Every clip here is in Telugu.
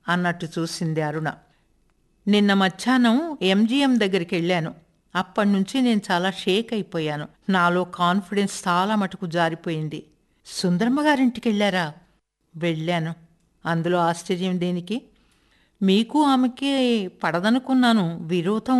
అన్నట్టు చూసింది అరుణ నిన్న మధ్యాహ్నం ఎంజీఎం దగ్గరికి వెళ్ళాను అప్పటి నుంచి నేను చాలా షేక్ అయిపోయాను నాలో కాన్ఫిడెన్స్ చాలా మటుకు జారిపోయింది సుందరమ్మ గారింటికి వెళ్ళారా వెళ్ళాను అందులో ఆశ్చర్యం దేనికి మీకు ఆమెకి పడదనుకున్నాను విరోధం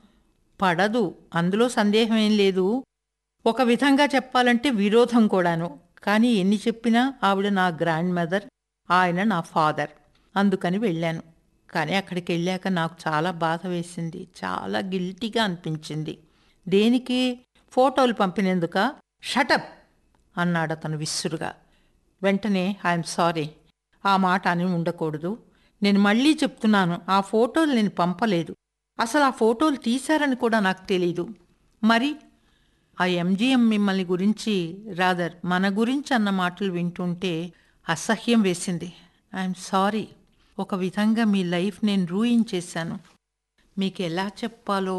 పడదు అందులో సందేహం ఏం లేదు ఒక విధంగా చెప్పాలంటే విరోధం కూడాను కానీ ఎన్ని చెప్పినా ఆవిడ నా గ్రాండ్ మదర్ ఆయన నా ఫాదర్ అందుకని వెళ్ళాను కానీ అక్కడికి వెళ్ళాక నాకు చాలా బాధ వేసింది చాలా గిల్టీగా అనిపించింది దేనికి ఫోటోలు పంపినందుక షటప్ అన్నాడు అతను విస్సురుగా వెంటనే ఐఎమ్ సారీ ఆ మాట అని ఉండకూడదు నేను మళ్ళీ చెప్తున్నాను ఆ ఫోటోలు నేను పంపలేదు అసలు ఆ ఫోటోలు తీశారని కూడా నాకు తెలీదు మరి ఆ ఎంజిఎం మిమ్మల్ని గురించి రాదర్ మన గురించి అన్న మాటలు వింటుంటే అసహ్యం వేసింది ఐఎమ్ సారీ ఒక విధంగా మీ లైఫ్ నేను రూయిన్ చేశాను మీకు ఎలా చెప్పాలో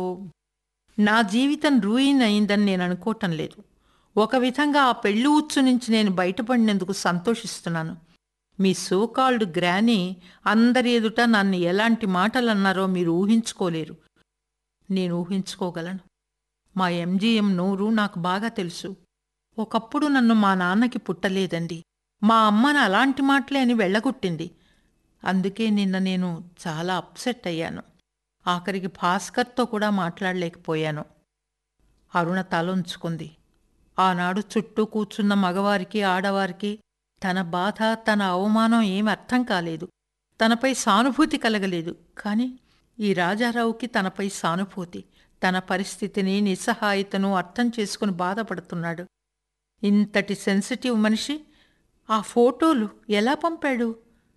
నా జీవితం రూయిన్ అయిందని నేను అనుకోవటం లేదు ఒక విధంగా ఆ పెళ్లి ఉచ్చు నుంచి నేను బయటపడినందుకు సంతోషిస్తున్నాను మీ సోకాల్డ్ గ్రానీ అందరి ఎదుట నన్ను ఎలాంటి మాటలు అన్నారో మీరు ఊహించుకోలేరు నేను ఊహించుకోగలను మా ఎంజీఎం నోరు నాకు బాగా తెలుసు ఒకప్పుడు నన్ను మా నాన్నకి పుట్టలేదండి మా అమ్మను అలాంటి మాటలే అని వెళ్ళగొట్టింది అందుకే నిన్న నేను చాలా అప్సెట్ అయ్యాను ఆఖరికి భాస్కర్తో కూడా మాట్లాడలేకపోయాను అరుణ తలొంచుకుంది ఆనాడు చుట్టూ కూర్చున్న మగవారికి ఆడవారికి తన బాధ తన అవమానం ఏం అర్థం కాలేదు తనపై సానుభూతి కలగలేదు కాని ఈ రాజారావుకి తనపై సానుభూతి తన పరిస్థితిని నిస్సహాయతను అర్థం చేసుకుని బాధపడుతున్నాడు ఇంతటి సెన్సిటివ్ మనిషి ఆ ఫోటోలు ఎలా పంపాడు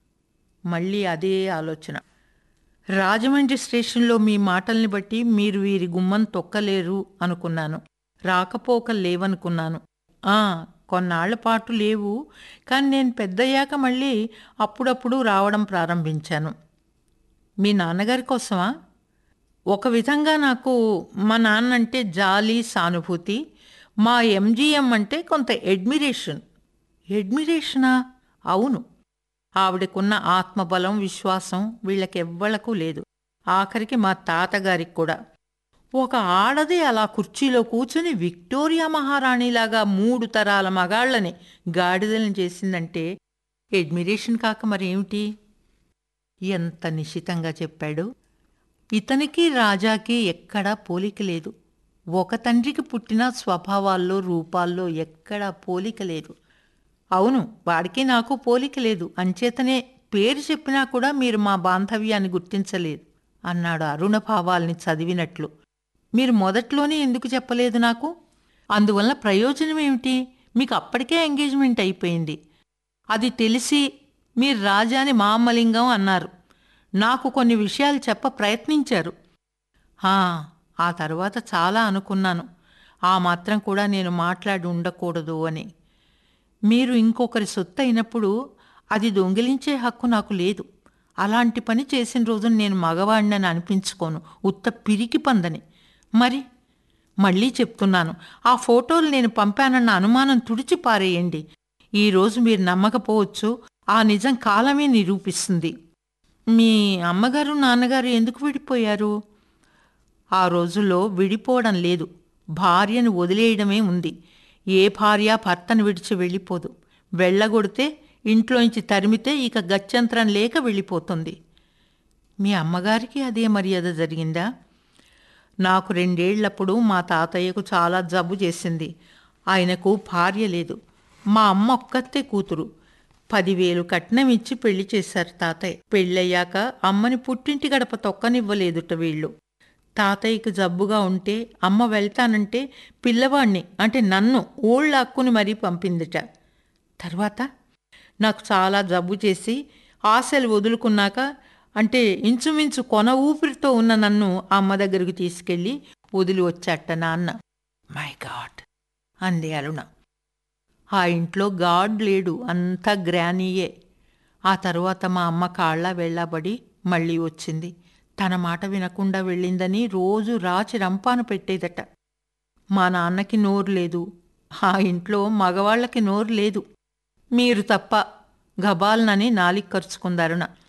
మళ్ళీ అదే ఆలోచన రాజమండ్రి స్టేషన్లో మీ మాటల్ని బట్టి మీరు వీరి గుమ్మం తొక్కలేరు అనుకున్నాను రాకపోకలు లేవనుకున్నాను ఆ కొన్నాళ్ల పాటు లేవు కానీ నేను పెద్దయ్యాక మళ్ళీ అప్పుడప్పుడు రావడం ప్రారంభించాను మీ నాన్నగారి కోసమా ఒక విధంగా నాకు మా నాన్న అంటే జాలి సానుభూతి మా ఎంజీఎం అంటే కొంత అడ్మిరేషన్ అడ్మిరేషనా అవును ఆవిడకున్న ఆత్మబలం విశ్వాసం వీళ్ళకెవ్వళ్లకు లేదు ఆఖరికి మా తాతగారికి కూడా ఒక ఆడది అలా కుర్చీలో కూర్చుని విక్టోరియా మహారాణిలాగా మూడు తరాల మగాళ్ళని గాడిదలను చేసిందంటే అడ్మిరేషన్ కాక మరేమిటి ఎంత నిశితంగా చెప్పాడు ఇతనికి రాజాకి ఎక్కడా పోలిక లేదు ఒక తండ్రికి పుట్టిన స్వభావాల్లో రూపాల్లో ఎక్కడా పోలిక లేదు అవును వాడికి నాకు పోలిక లేదు అంచేతనే పేరు చెప్పినా కూడా మీరు మా బాంధవ్యాన్ని గుర్తించలేదు అన్నాడు అరుణ భావాల్ని చదివినట్లు మీరు మొదట్లోనే ఎందుకు చెప్పలేదు నాకు అందువల్ల ప్రయోజనం ఏమిటి మీకు అప్పటికే ఎంగేజ్మెంట్ అయిపోయింది అది తెలిసి మీరు రాజాని మామలింగం అన్నారు నాకు కొన్ని విషయాలు చెప్ప ప్రయత్నించారు "హా, ఆ తర్వాత చాలా అనుకున్నాను ఆ మాత్రం కూడా నేను మాట్లాడి ఉండకూడదు అని మీరు ఇంకొకరి సొత్తు అయినప్పుడు అది దొంగిలించే హక్కు నాకు లేదు అలాంటి పని చేసిన రోజున నేను మగవాడినని అనిపించుకోను ఉత్త పిరికి పందని మరి మళ్ళీ చెప్తున్నాను ఆ ఫోటోలు నేను పంపానన్న అనుమానం తుడిచి పారేయండి ఈరోజు మీరు నమ్మకపోవచ్చు ఆ నిజం కాలమే నిరూపిస్తుంది మీ అమ్మగారు నాన్నగారు ఎందుకు విడిపోయారు ఆ రోజుల్లో విడిపోవడం లేదు భార్యను వదిలేయడమే ఉంది ఏ భార్య భర్తను విడిచి వెళ్ళిపోదు వెళ్ళగొడితే ఇంట్లోంచి తరిమితే ఇక గత్యంతరం లేక వెళ్ళిపోతుంది మీ అమ్మగారికి అదే మర్యాద జరిగిందా నాకు రెండేళ్లప్పుడు మా తాతయ్యకు చాలా జబ్బు చేసింది ఆయనకు భార్య లేదు మా అమ్మ ఒక్కతే కూతురు పదివేలు కట్నం ఇచ్చి పెళ్లి చేశారు తాతయ్య పెళ్ళయ్యాక అమ్మని పుట్టింటి గడప తొక్కనివ్వలేదుట వీళ్ళు తాతయ్యకు జబ్బుగా ఉంటే అమ్మ వెళ్తానంటే పిల్లవాణ్ణి అంటే నన్ను ఊళ్ళాక్కుని మరీ పంపిందిట తర్వాత నాకు చాలా జబ్బు చేసి ఆశలు వదులుకున్నాక అంటే ఇంచుమించు కొన ఊపిరితో ఉన్న నన్ను అమ్మ దగ్గరికి తీసుకెళ్ళి వదిలి వచ్చాట నాన్న మై గాడ్ అంది అరుణ ఆ ఇంట్లో గాడ్ లేడు అంతా గ్రానీయే ఆ తరువాత మా అమ్మ కాళ్ళ వెళ్ళబడి మళ్ళీ వచ్చింది తన మాట వినకుండా వెళ్ళిందని రోజు రాచి రంపాను పెట్టేదట మా నాన్నకి నోరు లేదు ఆ ఇంట్లో మగవాళ్ళకి నోరు లేదు మీరు తప్ప గబాల్నని నాలిక్ ఖర్చుకుందరుణ